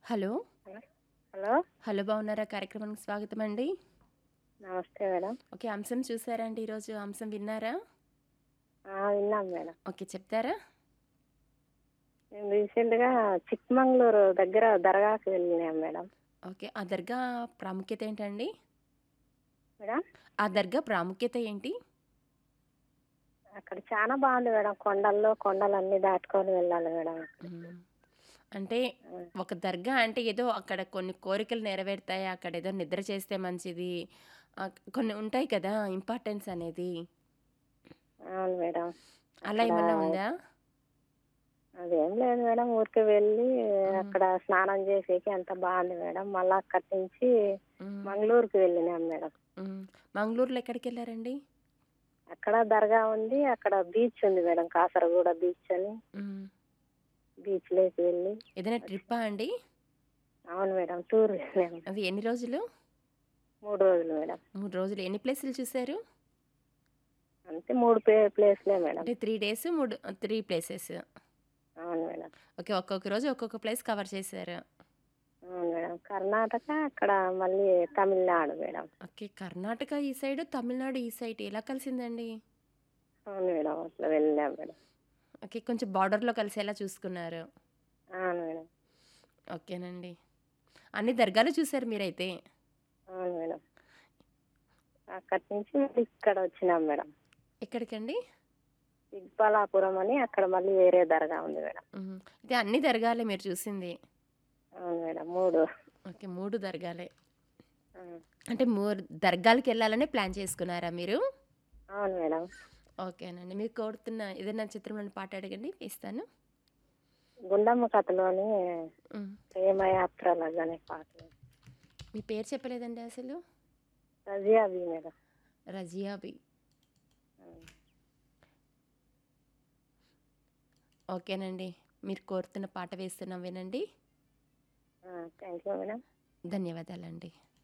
Hello hello hello hello బాగున్నారా కార్యక్రమానికి స్వాగతం అండి నమస్తే మేడం ఓకే అంశం చూసారా అండి ఈరోజు అంశం విన్నారా ఆ, విన్నాం మేడం ఓకే చెప్తారా మేము రీసెంట్గా చిక్మంగళూరు దగ్గర దర్గాకి వెళ్ళినాం మేడం ఓకే ఆ దర్గా ప్రాముఖ్యత ఏంటండి మేడం ఆ దర్గా ప్రాముఖ్యత ఏంటి అక్కడ చాలా బాగుంది మేడం కొండల్లో కొండలన్నీ దాటుకొని వెళ్ళాలి మేడం మ్మ్. అంటే ఒక దర్గా అంటే ఏదో అక్కడ కొన్ని కోరికలు నెరవేరుతాయి అక్కడ ఏదో నిద్ర చేస్తే మంచిది ఆ, కొన్ని ఉంటాయి కదా ఇంపార్టెన్స్ అనేది అవును మేడం అలా అక్కడ ఏమన్నా ఉందా అదేం లేదు మేడం ఊరికి వెళ్ళి అక్కడ స్నానం చేసేకి ఎంత బాగుంది మేడం మళ్ళీ అక్కడి నుంచి మ్మ్. మంగళూరుకి వెళ్ళినాం మేడం మ్మ్. మంగళూరులో ఎక్కడికి వెళ్ళారండి అక్కడ దర్గా ఉంది అక్కడ బీచ్ ఉంది మేడం కాసరగూడ బీచ్ అని మ్మ్. బీచ్లోకి వెళ్ళి ఏదైనా ట్రిప్పా అండి అవును మేడం టూర్ వెళ్ళాము అది ఎన్ని రోజులు మూడు రోజులు మేడం మూడు రోజులు ఎన్ని ప్లేసులు చూసారు అంతే మూడు ప్లే ప్లేస్లే మేడం అంటే త్రీ డేస్ మూడు త్రీ ప్లేసెస్ అవును మేడం ఓకే ఒక్కొక్క రోజు ఒక్కొక్క ప్లేస్ కవర్ చేశారు అవును మేడం కర్ణాటక అక్కడ మళ్ళీ తమిళనాడు మేడం ఓకే కర్ణాటక ఈ సైడ్ తమిళనాడు ఈ సైడ్ ఎలా కలిసిందండి అవును మేడం అట్లా వెళ్ళాం మేడం ఓకే కొంచెం బార్డర్లో కలిసేలా చూసుకున్నారు అవును మేడం ఓకేనండి అన్ని దర్గాలు చూసారు మీరైతే అవును మేడం అక్కడి నుంచి మళ్ళీ ఇక్కడ వచ్చినాం మేడం ఎక్కడికండి ఇగ్బాలాపురం అని అక్కడ మళ్ళీ వేరే దర్గా ఉంది మేడం మ్మ్. ఇది అన్ని దర్గాలే మీరు చూసింది అవును మేడం మూడు ఓకే మూడు దర్గాలే ఆ, అంటే మూడు దర్గాలకి వెళ్ళాలని ప్లాన్ చేసుకున్నారా మీరు అవును మేడం ఓకేనండి మీరు కోరుతున్న ఏదైనా చిత్రంలోని పాట అడగండి వేస్తాను గుండమ్మ కథలోని మ్మ్. ప్రేమయాత్రలు అనే పాట మీ పేరు చెప్పలేదండి అసలు రజియాబీ మేడం రజియాబి ఆ, ఓకేనండి మీరు కోరుతున్న పాట వేస్తున్నాం వినండి థ్యాంక్ యూ మేడం ధన్యవాదాలండి